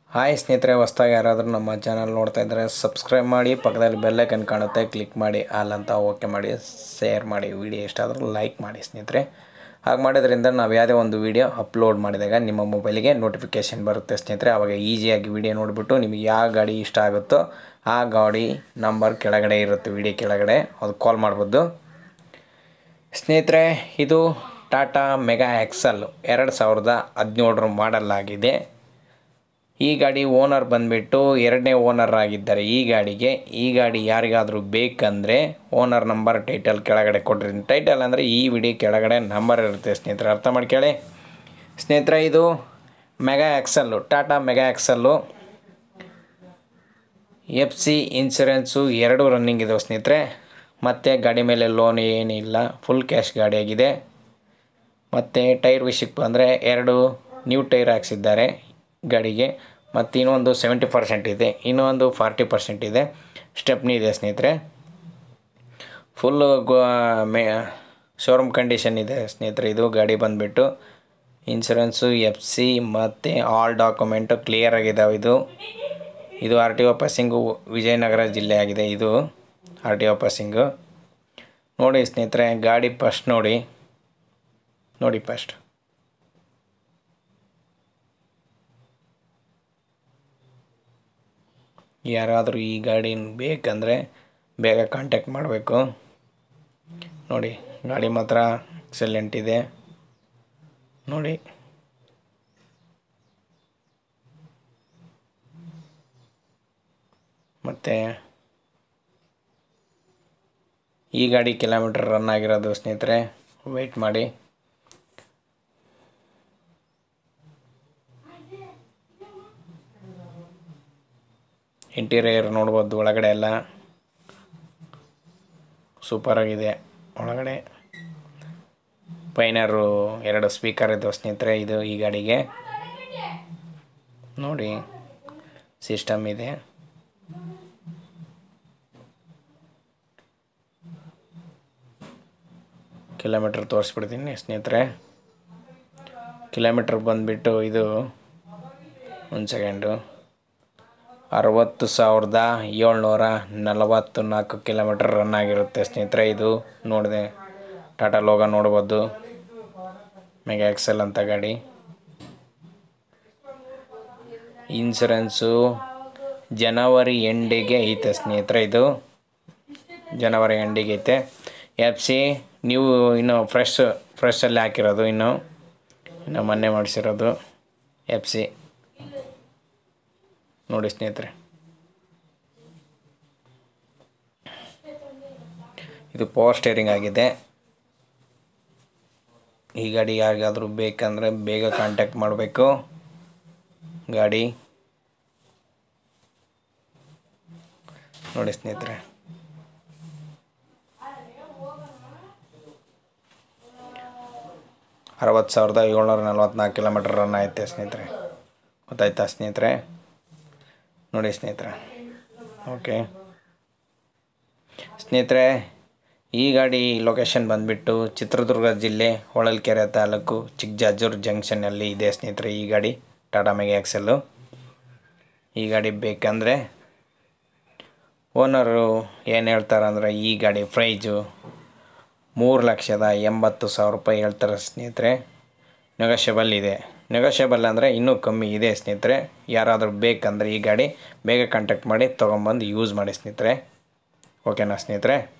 hi ಸ್ನೇಹಿತರೆ ಹೊಸ್ದಾಗಿ ಯಾರಾದರೂ ನಮ್ಮ ಚಾನಲ್ ನೋಡ್ತಾ ಇದ್ದರೆ ಸಬ್ಸ್ಕ್ರೈಬ್ ಮಾಡಿ ಪಕ್ಕದಲ್ಲಿ ಬೆಲ್ಲೈಕನ್ ಕಾಣುತ್ತೆ ಕ್ಲಿಕ್ ಮಾಡಿ ಆಲ್ ಅಂತ ಓಕೆ ಮಾಡಿ ಶೇರ್ ಮಾಡಿ ವಿಡಿಯೋ ಇಷ್ಟ ಆದರೂ ಲೈಕ್ ಮಾಡಿ ಸ್ನೇಹಿತರೆ ಹಾಗೆ ಮಾಡೋದ್ರಿಂದ ನಾವು ಯಾವುದೇ ಒಂದು ವಿಡಿಯೋ ಅಪ್ಲೋಡ್ ಮಾಡಿದಾಗ ನಿಮ್ಮ ಮೊಬೈಲಿಗೆ ನೋಟಿಫಿಕೇಷನ್ ಬರುತ್ತೆ ಸ್ನೇಹಿತರೆ ಆವಾಗ ಈಸಿಯಾಗಿ ವಿಡಿಯೋ ನೋಡಿಬಿಟ್ಟು ನಿಮಗೆ ಯಾವ ಗಾಡಿ ಇಷ್ಟ ಆಗುತ್ತೋ ಆ ಗಾಡಿ ನಂಬರ್ ಕೆಳಗಡೆ ಇರುತ್ತೆ ವಿಡಿಯೋ ಕೆಳಗಡೆ ಅದು ಕಾಲ್ ಮಾಡ್ಬೋದು ಸ್ನೇಹಿತರೆ ಇದು ಟಾಟಾ ಮೆಗಾ ಎಕ್ಸಲ್ ಎರಡು ಸಾವಿರದ ಹದಿನೇಳರ ಮಾಡಲ್ ಆಗಿದೆ ಈ ಗಾಡಿ ಓನರ್ ಬಂದುಬಿಟ್ಟು ಎರಡನೇ ಓನರ್ ಆಗಿದ್ದಾರೆ ಈ ಗಾಡಿಗೆ ಈ ಗಾಡಿ ಯಾರಿಗಾದರೂ ಬೇಕಂದರೆ ಓನರ್ ನಂಬರ್ ಟೈಟಲ್ ಕೆಳಗಡೆ ಕೊಟ್ಟಿರ್ತೀನಿ ಟೈಟಲ್ ಅಂದರೆ ಈ ವಿಡಿಯೋ ಕೆಳಗಡೆ ನಂಬರ್ ಇರುತ್ತೆ ಸ್ನೇಹಿತರೆ ಅರ್ಥ ಮಾಡ್ಕೊಳ್ಳಿ ಸ್ನೇಹಿತರೆ ಇದು mega excel Tata mega excel F C insurance ಎರಡು ರನ್ನಿಂಗ್ ಇದಾವೆ ಸ್ನೇಹಿತರೆ ಮತ್ತು ಗಾಡಿ ಮೇಲೆ ಲೋನ್ ಏನಿಲ್ಲ ಫುಲ್ ಕ್ಯಾಶ್ ಗಾಡಿಯಾಗಿದೆ ಮತ್ತು ಟೈರ್ ವಿಷಯಕ್ಕೆ ಬಂದರೆ ಎರಡು ನ್ಯೂ ಟೈರ್ ಹಾಕ್ಸಿದ್ದಾರೆ ಗಾಡಿಗೆ ಮತ್ತು ಇನ್ನೊಂದು ಸೆವೆಂಟಿ ಪರ್ಸೆಂಟ್ ಇದೆ ಇನ್ನೊಂದು ಫಾರ್ಟಿ ಪರ್ಸೆಂಟ್ ಇದೆ ಸ್ಟೆಪ್ನಿ ಇದೆ ಸ್ನೇಹಿತರೆ ಫುಲ್ಲು ಗೋ ಮೇ ಶೋರೂಮ್ ಕಂಡೀಷನ್ ಇದೆ ಸ್ನೇಹಿತರೆ ಇದು ಗಾಡಿ ಬಂದುಬಿಟ್ಟು ಇನ್ಸೂರೆನ್ಸು ಎಫ್ ಸಿ ಮತ್ತು ಆಲ್ ಡಾಕ್ಯುಮೆಂಟು ಕ್ಲಿಯರ್ ಆಗಿದ್ದಾವೆ ಇದು ಇದು R T O passing Vijayanagara ಜಿಲ್ಲೆ ಆಗಿದೆ ಇದು ಆರ್ ಟಿ ಒ ಪಾಸಿಂಗು ನೋಡಿ ಸ್ನೇಹಿತರೆ ಗಾಡಿ ಫಸ್ಟ್ ನೋಡಿ ನೋಡಿ ಫಸ್ಟ್ ಯಾರಾದರೂ ಈ ಗಾಡಿ ಬೇಕಂದರೆ ಬೇಗ ಕಾಂಟ್ಯಾಕ್ಟ್ ಮಾಡಬೇಕು ನೋಡಿ ಗಾಡಿ ಮಾತ್ರ ಎಕ್ಸಲೆಂಟ್ ಇದೆ ನೋಡಿ ಮತ್ತು ಈ ಗಾಡಿ ಕಿಲೋಮೀಟ್ರ್ ರನ್ ಆಗಿರೋದು ಸ್ನೇಹಿತರೆ ವೆಯ್ಟ್ ಮಾಡಿ ಇಂಟೀರಿಯರ್ ನೋಡ್ಬೋದು ಒಳಗಡೆ ಎಲ್ಲ ಸೂಪರಾಗಿದೆ ಒಳಗಡೆ ಪೈನರು ಎರಡು ಸ್ಪೀಕರ್ ಇದ್ದಾವೆ ಸ್ನೇಹಿತರೆ ಇದು ಈ ಗಾಡಿಗೆ ನೋಡಿ ಸಿಸ್ಟಮ್ ಇದೆ ಕಿಲೋಮೀಟ್ರ್ ತೋರಿಸ್ಬಿಡ್ತೀನಿ ಸ್ನೇಹಿತರೆ ಕಿಲೋಮೀಟ್ರ್ ಬಂದುಬಿಟ್ಟು ಇದು ಒಂದು ಸೆಕೆಂಡು ಅರವತ್ತು ಸಾವಿರದ ಏಳ್ನೂರ ನಲವತ್ತು ನಾಲ್ಕು ಕಿಲೋಮೀಟ್ರ್ ರನ್ ಆಗಿರುತ್ತೆ ಸ್ನೇಹಿತರೆ ಇದು ನೋಡಿದೆ ಟಾಟಾ ಲೋಗ ನೋಡ್ಬೋದು ಮೆಗಾ ಎಕ್ಸೆಲ್ ಅಂತ ಗಾಡಿ ಇನ್ಸೂರೆನ್ಸು ಜನವರಿ ಎಂಡಿಗೆ ಐತೆ ಸ್ನೇಹಿತರೆ ಇದು ಜನವರಿ ಎಂಡಿಗೆ ಐತೆ ಎಫ್ ಸಿ ನೀವು ಇನ್ನು ಫ್ರೆಶ್ ಫ್ರೆಶಲ್ಲಿ ಹಾಕಿರೋದು ಇನ್ನು ಇನ್ನು ಮೊನ್ನೆ ಮಾಡಿಸಿರೋದು ಎಫ್ ಸಿ ನೋಡಿ ಸ್ನೇಹಿತರೆ ಇದು ಪವರ್ ಸ್ಟೇರಿಂಗ್ ಆಗಿದೆ ಈ ಗಾಡಿ ಯಾರಿಗಾದರೂ ಬೇಕಂದರೆ ಬೇಗ ಕಾಂಟ್ಯಾಕ್ಟ್ ಮಾಡಬೇಕು ಗಾಡಿ ನೋಡಿ ಸ್ನೇಹಿತರೆ ಅರವತ್ತು ಸಾವಿರದ ಏಳ್ನೂರ ನಲ್ವತ್ನಾಲ್ಕು ಕಿಲೋಮೀಟ್ರ್ ರನ್ ಐತೆ ಸ್ನೇಹಿತರೆ ಗೊತ್ತಾಯ್ತಾ ಸ್ನೇಹಿತರೆ ನೋಡಿ ಸ್ನೇಹಿತರೆ ಓಕೆ ಸ್ನೇಹಿತರೆ ಈ ಗಾಡಿ ಲೊಕೇಶನ್ ಬಂದುಬಿಟ್ಟು ಚಿತ್ರದುರ್ಗ ಜಿಲ್ಲೆ ಹೊಳಲ್ಕೆರೆ ತಾಲೂಕು ಚಿಕ್ಕಜಾಜೂರು ಜಂಕ್ಷನ್ನಲ್ಲಿ ಇದೆ ಸ್ನೇಹಿತರೆ ಈ ಗಾಡಿ ಟಾಟಾ ಮೆಗಾ ಎಕ್ಸೆಲ್ಲು ಈ ಗಾಡಿ ಬೇಕಂದರೆ ಓನರು ಏನು ಹೇಳ್ತಾರೆ ಅಂದರೆ ಈ ಗಾಡಿ ಪ್ರೈಜು ಮೂರು ಲಕ್ಷದ ಎಂಬತ್ತು ಸಾವಿರ ರೂಪಾಯಿ ಹೇಳ್ತಾರೆ ಸ್ನೇಹಿತರೆ ನೆಗೋಷಿಯಬಲ್ ಇದೆ ನೆಗೋಷಿಯಬಲ್ ಅಂದರೆ ಇನ್ನೂ ಕಮ್ಮಿ ಇದೆ ಸ್ನೇಹಿತರೆ ಯಾರಾದರೂ ಬೇಕಂದರೆ ಈ ಗಾಡಿ ಬೇಗ ಕಾಂಟ್ಯಾಕ್ಟ್ ಮಾಡಿ ತೊಗೊಂಬಂದು ಯೂಸ್ ಮಾಡಿ ಸ್ನೇಹಿತರೆ ಓಕೆನಾ ಸ್ನೇಹಿತರೆ